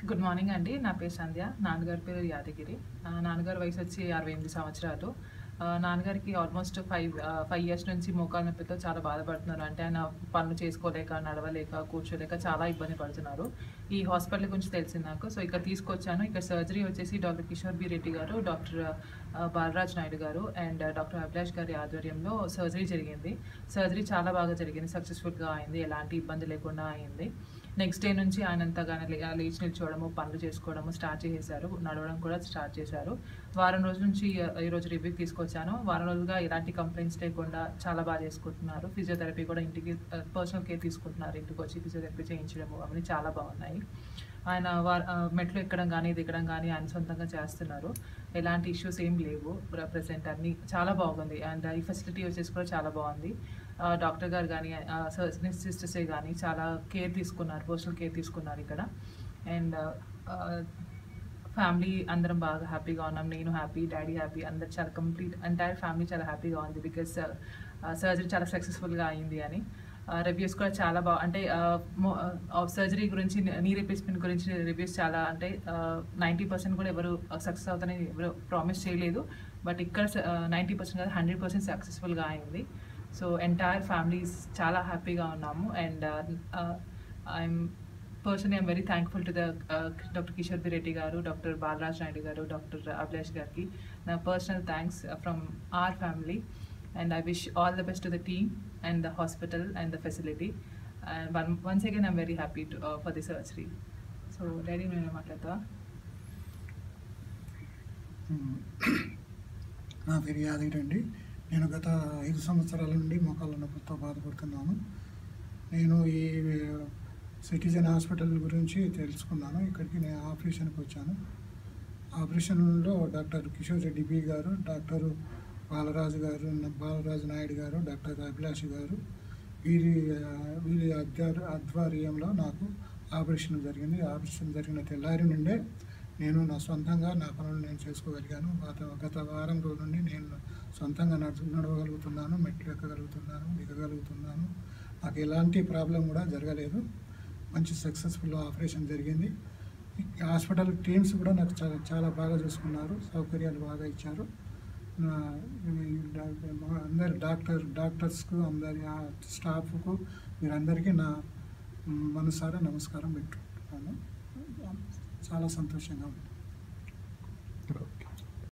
good morning అండి నా పేరు సంధ్య నాన్నగారి పేరు యాదగిరి ఆ, నాన్నగారి వయసు వచ్చి అరవై ఎనిమిది సంవత్సరాలు ఆ, నాన్నగారికి ఆల్మోస్ట్ ఫైవ్ ఫైవ్ ఇయర్స్ నుంచి మోకాల నొప్పితో చాలా బాధపడుతున్నారు అంటే ఆయన పనులు చేసుకోలేక నడవలేక కూర్చోలేక చాలా ఇబ్బంది పడుతున్నారు ఈ హాస్పిటల్ గురించి తెలిసింది నాకు సో ఇక్కడ తీసుకొచ్చాను ఇక్కడ సర్జరీ వచ్చేసి doctor Kishore B Reddy garu doctor ఆ, బాలరాజ్ నాయుడు గారు అండ్ డాక్టర్ అభిలాష్ గారి ఆధ్వర్యంలో సర్జరీ జరిగింది సర్జరీ చాలా బాగా జరిగింది సక్సెస్ఫుల్గా అయింది ఎలాంటి ఇబ్బంది లేకుండా అయింది నెక్స్ట్ డే నుంచి ఆయన అంతగానే లే- లేచి నిల్చోవడము పనులు చేసుకోవడము స్టార్ట్ చేసేసారు నడవడం కూడా స్టార్ట్ చేశారు వారం రోజుల నుంచి ఆ, ఈరోజు రివ్యూ తీసుకొచ్చాను వారం రోజులుగా ఎలాంటి కంప్లైంట్స్ లేకుండా చాలా బాగా చేసుకుంటున్నారు ఫిజియోథెరపీ కూడా ఇంటికి పర్సనల్ కేర్ తీసుకుంటున్నారు ఇంటికి వచ్చి ఫిజియోథెరపీ చేయించడము అవన్నీ చాలా బాగున్నాయి ఆయన వార ఆ, మెట్లు ఎక్కడం కానీ దిగడం కానీ ఆయన సొంతంగా చేస్తున్నారు ఎలాంటి ఇష్యూస్ ఏం లేవు ప్రజెంట్ అన్ని చాలా బాగుంది అండ్ ఈ ఫెసిలిటీ వచ్చేసి కూడా చాలా బాగుంది ఆ, డాక్టర్ గారు కానీ సిస్టర్సే కానీ చాలా కేర్ తీసుకున్నారు పర్సనల్ కేర్ తీసుకున్నారు ఇక్కడ అండ్ ఫ్యామిలీ అందరం బాగా హ్యాపీగా ఉన్నాం నేను హ్యాపీ డాడీ హ్యాపీ అందరు చాలా కంప్లీట్ ఎంటైర్ ఫ్యామిలీ చాలా హ్యాపీగా ఉంది బికాస్ సర్జరీ చాలా సక్సెస్ఫుల్గా అయింది అని రివ్యూస్ కూడా చాలా బాగా అంటే సర్జరీ గురించి నీ రిప్లేస్మెంట్ గురించి రివ్యూస్ చాలా అంటే నైంటీ పర్సెంట్ కూడా ఎవరు సక్సెస్ అవుతారని ఎవరు ప్రామిస్ చేయలేదు బట్ ఇక్కడ నైంటీ పర్సెంట్ కాదు హండ్రెడ్ పర్సెంట్ సక్సెస్ఫుల్గా అయింది సో ఎంటైర్ ఫ్యామిలీస్ చాలా హ్యాపీగా ఉన్నాము and I'm personally I'm very thankful to the doctor Kishore B Reddy garu doctor Balraj Naidu garu doctor Abhilash గారికి నా personal thanks from our family and I wish all the best to the team and the hospital and the facility and one once again I'm very happy to for the surgery so daddy నేను మాట్లాడతావా నా పేరు యాదగిరి అండి నేను గత ఐదు సంవత్సరాల నుండి మోకాళ్ళ నొప్పులతో బాధపడుతున్నాను నేను ఈ సిటిజన్ హాస్పిటల్ గురించి తెలుసుకున్నాను ఇక్కడికి నేను ఆపరేషన్కి వచ్చాను ఆపరేషన్లో doctor Kishore Reddy B garu doctor Balaraju garu Balaraju Naidu garu doctor Abhilash గారు వీరి ఆ, వీరి అధ్వా- ఆధ్వర్యంలో నాకు ఆపరేషన్ జరిగింది ఆపరేషన్ జరిగిన తెల్లారి నుండే నేను నా సొంతంగా నా పనులు నేను చేసుకోగలిగాను గత గత వారం రోజుల నుండి నేను సొంతంగా నడు నడవగలుగుతున్నాను మెట్లు ఎక్కగలుగుతున్నాను దిగగలుగుతున్నాను నాకు ఎలాంటి ప్రాబ్లం కూడా జరగలేదు మంచి సక్సెస్ఫుల్ ఆపరేషన్ జరిగింది ఈ హాస్పిటల్ టీమ్స్ కూడా నాకు చాలా చాలా బాగా చూసుకున్నారు సౌకర్యాలు బాగా ఇచ్చారు నా- ఈ డా- మా అందరి డాక్టర్ డాక్టర్స్కు అందరి ఆ స్టాఫ్కు మీరందరికీ నా మనసారా నమస్కారం పెట్టుకుంటున్నాను చాలా సంతోషంగా ఉంది